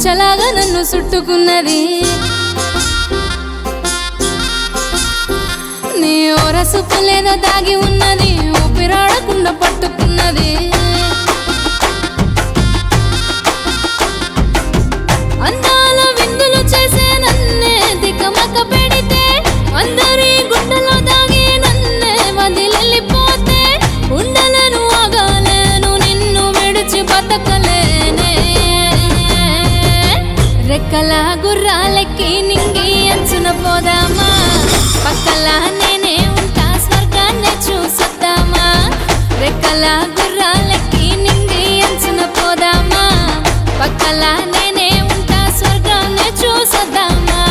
కంచలాగా నన్ను చుట్టుకున్నది నీ ఓరసు పులేదో దాగి ఉన్నది ఊపిరాడకుండా పట్టుకున్నది అందాల విందులు చేసే నన్నే దికమక పెడితే అందరి గుండెలో దాగి నన్నే వదిలిపోతే ఉండలను ఆగాలేను నిన్ను విడిచి బతకలేనే రెక్కల గుర్రాలెక్కి నింగి అంచున పోదామా పక్కల నేనే ఉంటా స్వర్గాన్ని చూసొద్దామా రెక్కల గుర్రాలెక్కి నింగి అంచున పోదామా పక్కల నేనే ఉంటా స్వర్గాన్ని చూసొద్దామా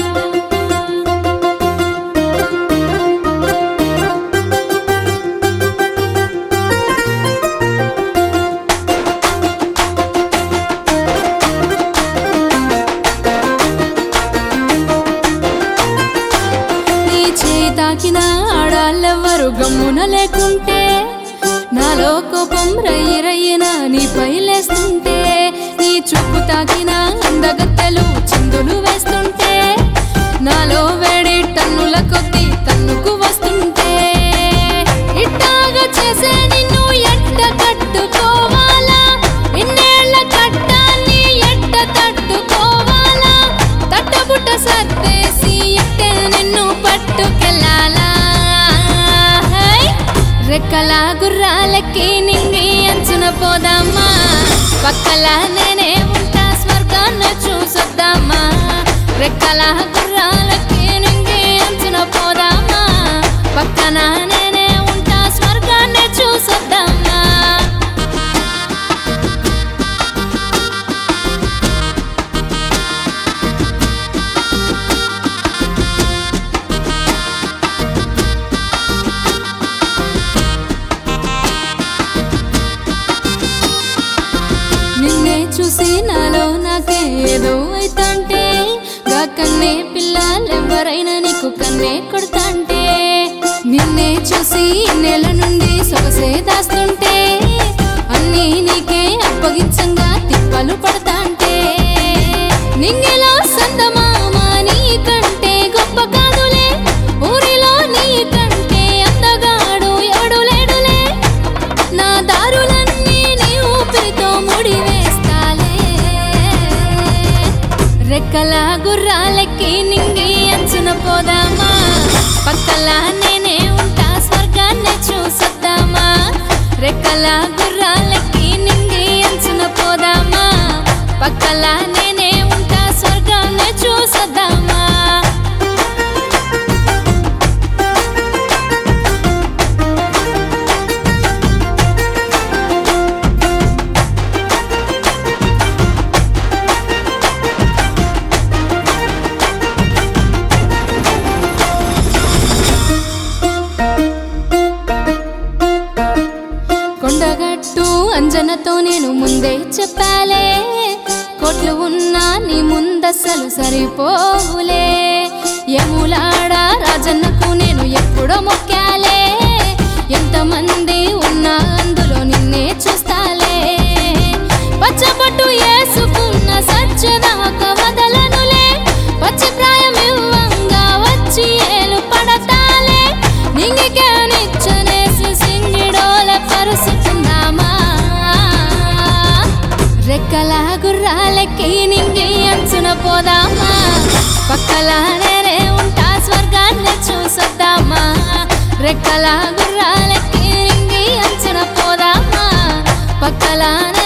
నీ చేయి తాకిన ఆడాళ్ళెవ్వరు గమ్మున లేకుంటే నాలో కోపం రయ్యి రయ్యిన నీపై లేస్తుంటే నీ చూపు తాకిన అందగత్తెలు చిందులు వేస్తుంటే నాలో వేడి టన్నుల కొద్ది తన్నుకు వస్తుంటే ఇట్టాగా చేసే నిన్ను ఎట్ట కట్టుకోవాలా ఇన్నేళ్ల కట్టాన్ని ఎట్ట తట్టుకోవాలా తట్టబుట్ట సర్దేసి ఎట్టే నిన్ను పట్టుకెళ్ళాలా హై! రెక్కల గుర్రాలకి నింగి అంచున పోదామా పక్కల నేనే ఉంటా స్వర్గాన్ని చూసొద్దామా రెక్కల గుర్రాలకి నింగి అంచున పోదామా పక్కన నేనే ఉంటా స్వర్గాన్ని చూసొద్దామా నిన్నే చూసి నాలో నాకే ఏదో అయితంటే గా కన్నే పిల్లలెవరైనా నీకు కన్నే కొడతాంటే నిన్నే చూసి నెల నుండి సొగసే దాస్తుంటే అన్నీ నీకే అప్పగించంగా తిప్పలు పడతాంటే నింగిలో సందమామ నీ కంటే గొప్ప కాదులే ఊరిలో నీ కంటే అందగాడు ఎవడు లేడులే నా దారులన్నీ నీ ఊపిరితో ముడివేస్తాలే రెక్కల గుర్రాలెక్కి నింగి అంచున పోదామా పక్కల నేనే ఉంటా స్వర్గాన్ని చూసొద్దామా రెక్కల గుర్రాలెక్కి నింగి అంచున పోదామా పక్కల నేనే ఉంటా స్వర్గాన్ని చూసొద్దామా కొండగట్టు అంజనతో నేను ముందే చెప్పాలే కోట్లు ఉన్నా నీ ముందసలు సరిపోవులే యములాడ రాజన్నకు నేను ఎప్పుడో మొక్కాలే ఎంతమంది ఉన్నా అందులో నిన్నే చూస్తాలే పచ్చబట్టు వేసుకున్న సత్యదాక వదలనులే పచ్చి ప్రాయం ఇవ్వంగా వచ్చి ఏలు పడతాలే నింగికే నిచ్చనేసి సింగిడోల పరుసుకుందామా రెక్కల గుర్రాలకి నింగి అంచున పోదామా పక్కల నేనే ఉంటా స్వర్గాన్ని చూసొద్దామా రెక్కల గుర్రాలకి నింగి అంచున పోదామా పక్కల